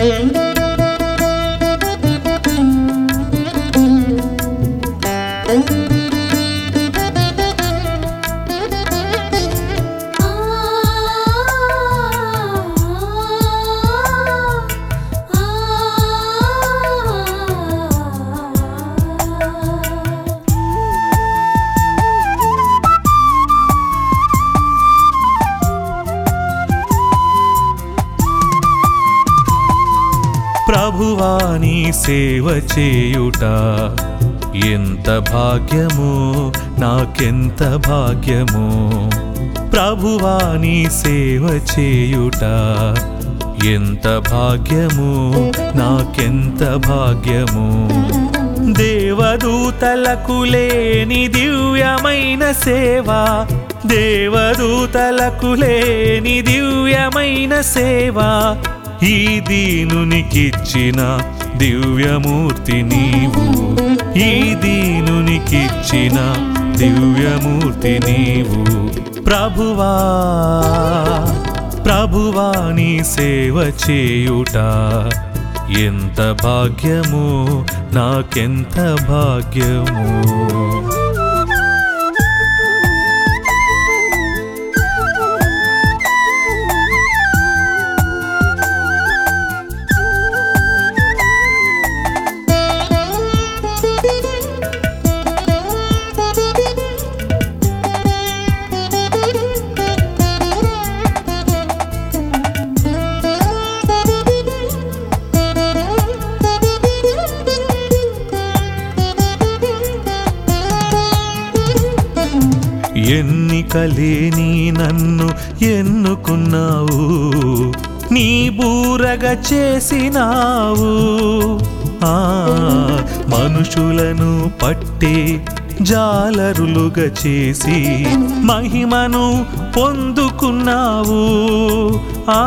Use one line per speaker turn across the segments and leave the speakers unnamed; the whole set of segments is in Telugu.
ప్రభువాని సేవ చేయుట ఎంత భాగ్యమో నాకెంత భాగ్యమో ప్రభువాని సేవ చేయుట ఎంత భాగ్యమో నాకెంత భాగ్యమో దేవదూతలకు లేని దివ్యమైన సేవ దేవదూతలకు లేని దివ్యమైన సేవ ఈ దీనునికిచ్చిన దివ్యమూర్తి నీవు ఈ దీనునికిచ్చిన దివ్యమూర్తి నీవు ప్రభువా ప్రభువా నీ సేవ చేయుట ఎంత భాగ్యమో నాకెంత భాగ్యమో ఎన్నికలేని నన్ను ఎన్నుకున్నావు నీ బూరగా చేసినావు ఆ మనుషులను పట్టే జాలరులుగా చేసి మహిమను పొందుకున్నావు ఆ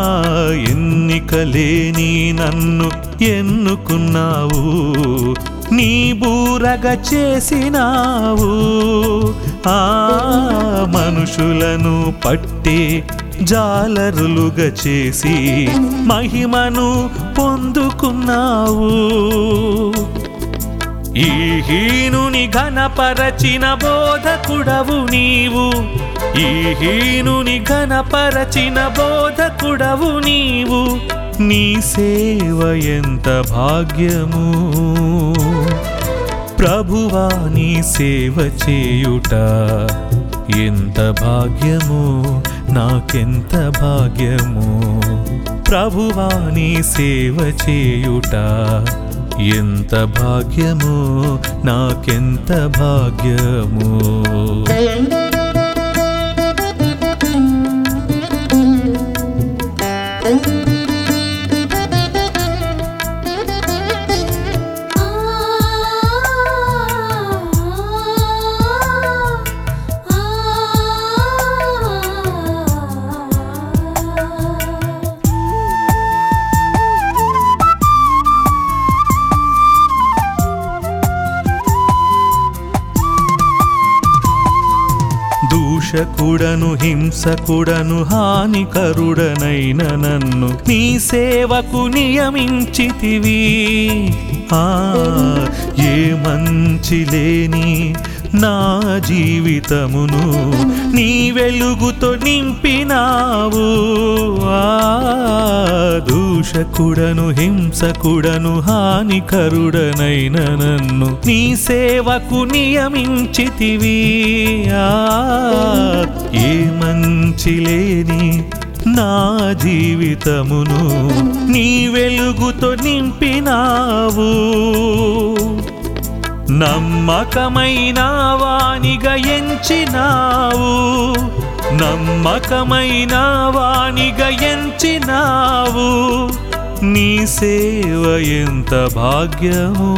ఎన్నికలేని నన్ను ఎన్నుకున్నావు నీ బూరగా చేసినావు ఆ మనుషులను పట్టే జాలరులుగా చేసి మహిమను పొందుకున్నావు ఈ హీనుని ఘనపరచిన బోధకుడవు నీవు ఈ హీనుని ఘనపరచిన బోధకుడవు నీవు నీ సేవ ఎంత భాగ్యము ప్రభువా నీ సేవ చేయుట ఎంత భాగ్యము నాకెంత భాగ్యము ప్రభువా నీ సేవ చేయుట ఎంత భాగ్యము నాకెంత భాగ్యము దూషకుడను హింసకుడను హానికరుడనైన నన్ను నీ సేవకు నియమించితివి ఆ ఏ మంచి లేని నా జీవితమును నీ వెలుగుతో నింపినావు ఆ దూషకుడను హింసకుడను హానికరుడనైన నన్ను నీ సేవకు నియమించితివి ఆ ఏ మంచి లేని నా జీవితమును నీ వెలుగుతో నింపినావు నమ్మకమైన వానిగా ఎంచినావు నమ్మకమైన వానిగా ఎంచినావు నీ సేవ ఎంత భాగ్యము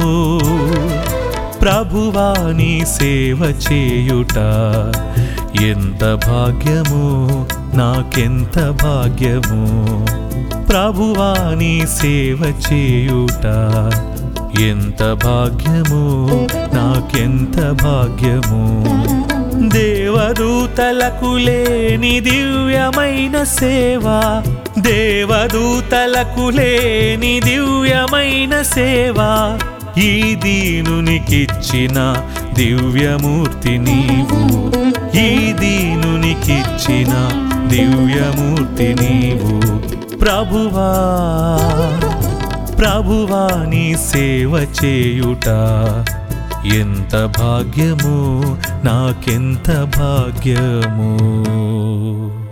ప్రభువా నీ సేవ చేయుట ఎంత భాగ్యము నాకెంత భాగ్యము ప్రభువా నీ సేవ చేయుట ఎంత భాగ్యము నాకెంత భాగ్యము దేవదూతలకు లేని దివ్యమైన సేవ దేవదూతలకు లేని దివ్యమైన సేవ ఈ దీనునికిచ్చిన దివ్యమూర్తి నీవు ఈ దీనునికిచ్చిన దివ్యమూర్తి నీవు ప్రభువా ప్రభువా నీ సేవ చేయుట ఎంత భాగ్యము నాకెంత భాగ్యము